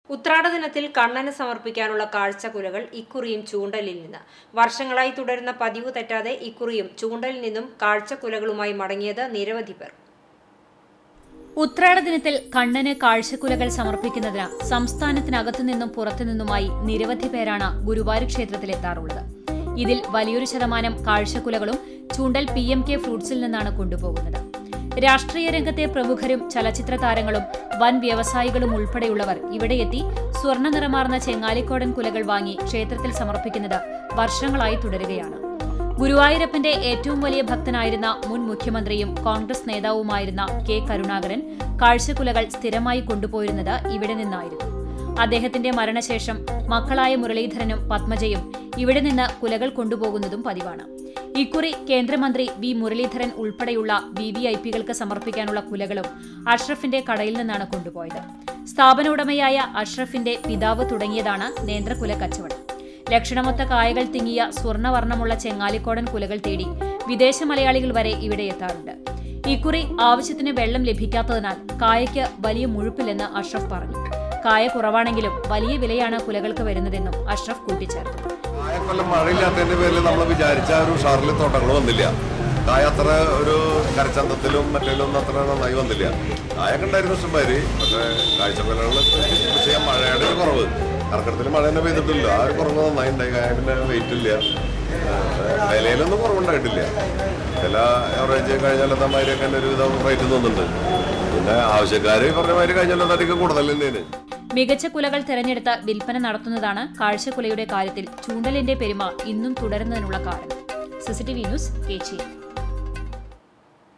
ഉത്രാട ദിനത്തിൽ കണ്ണന് സമർപ്പിക്കാനുള്ള കാഴ്ചക്കുലകൾ ഇക്കുറിയും ചൂണ്ടലിൽ നിന്ന് വർഷങ്ങളായി തുടരുന്ന പതിവ് തെറ്റാതെ ഇക്കുറിയും ചൂണ്ടലിൽ നിന്നും കാഴ്ചക്കുലകളുമായി മടങ്ങിയത് നിരവധി പേർ ഉത്രാട ദിനത്തിൽ കണ്ണന് കാഴ്ചക്കുലകൾ സമർപ്പിക്കുന്നതിന് സംസ്ഥാനത്തിനകത്തു നിന്നും പുറത്തുനിന്നുമായി നിരവധി പേരാണ് ഗുരുവായൂർ ക്ഷേത്രത്തിലെത്താറുള്ളത് ഇതിൽ വലിയൊരു ശതമാനം കാഴ്ചക്കുലകളും ചൂണ്ടൽ പി എം കെ ഫ്രൂട്ട്സിൽ നിന്നാണ് കൊണ്ടുപോകുന്നത് രാഷ്ട്രീയ രംഗത്തെ പ്രമുഖരും ചലച്ചിത്ര താരങ്ങളും വൻ വ്യവസായികളും ഉൾപ്പെടെയുള്ളവർ ഇവിടെയെത്തി സ്വർണ്ണ നിറമാർന്ന ചെങ്ങാലിക്കോടൻ കുലകൾ വാങ്ങി ക്ഷേത്രത്തിൽ സമർപ്പിക്കുന്നത് വർഷങ്ങളായി തുടരുകയാണ് ഗുരുവായൂരപ്പന്റെ ഏറ്റവും വലിയ ഭക്തനായിരുന്ന മുൻ മുഖ്യമന്ത്രിയും കോൺഗ്രസ് നേതാവുമായിരുന്ന കെ കരുണാകരൻ കാഴ്ചക്കുലകൾ സ്ഥിരമായി കൊണ്ടുപോയിരുന്നത് ഇവിടെ നിന്നായിരുന്നു അദ്ദേഹത്തിന്റെ മരണശേഷം മക്കളായ മുരളീധരനും പത്മജയും ഇവിടെ നിന്ന് കുലകൾ കൊണ്ടുപോകുന്നതും പതിവാണ് ഇക്കുറി കേന്ദ്രമന്ത്രി വി മുരളീധരൻ ഉൾപ്പെടെയുള്ള വി വി ഐ പികൾക്ക് സമർപ്പിക്കാനുള്ള കുലകളും അഷ്റഫിന്റെ കടയിൽ നിന്നാണ് കൊണ്ടുപോയത് സ്ഥാപന ഉടമയായ അഷ്റഫിന്റെ പിതാവ് തുടങ്ങിയതാണ് നേന്ത്രകുല കച്ചവടം ലക്ഷണമൊത്ത കായകൾ തിങ്ങിയ സ്വർണ്ണവർണ്ണമുള്ള ചെങ്ങാലിക്കോടൻ കുലകൾ തേടി വിദേശ മലയാളികൾ വരെ ഇവിടെ എത്താറുണ്ട് ഇക്കുറി ആവശ്യത്തിന് വെള്ളം ലഭിക്കാത്തതിനാൽ കായയ്ക്ക് വലിയ മുഴുപ്പില്ലെന്ന് അഷ്റഫ് പറഞ്ഞു കായ കുറവാണെങ്കിലും വലിയ വിലയാണ് കുലകൾക്ക് വരുന്നതെന്നും അഷ്റഫ് കൂട്ടിച്ചേർത്തു കായക്കൊല്ലം മഴയില്ലാത്തതിന്റെ പേരിൽ നമ്മൾ വിചാരിച്ച ഒരു ഉഷാറിൽ തോട്ടങ്ങൾ വന്നില്ല കായ അത്ര ഒരു കരച്ചന്തത്തിലും മറ്റേലും അത്ര നന്നായി വന്നില്ല കായൊക്കെ ഉണ്ടായിരുന്നു ഇഷ്ടംമാര് പക്ഷേ കാഴ്ചക്കൊല്ലങ്ങൾ ചെയ്യാൻ മഴയുടെ ഒരു കുറവ് കർക്കിടത്തിൽ മഴ തന്നെ പെയ്തിട്ടില്ല ആ ഒരു കുറവ് നന്നായി ഉണ്ടായി കായ പിന്നെ വെയിറ്റ് ഇല്ല ഏഹ് വിലയിലൊന്നും കുറവുണ്ടായിട്ടില്ല വില ആവറേജ് കഴിഞ്ഞാലത്തെ മാതിരിയൊക്കെ തന്നെ ഒരുവിധം റേറ്റ് തോന്നുന്നുണ്ട് പിന്നെ ആവശ്യക്കാർ പറഞ്ഞ മാതിരി കഴിഞ്ഞാലും അധികം കൂടുതൽ തന്നെയാണ് മികച്ച കുലകൾ തിരഞ്ഞെടുത്ത് വിൽപ്പന നടത്തുന്നതാണ് കാഴ്ചക്കുലയുടെ കാര്യത്തിൽ ചൂണ്ടലിന്റെ പെരുമ ഇന്നും തുടരുന്നതിനുള്ള കാരണം സിസിടിവി ന്യൂസ് കേച്ചി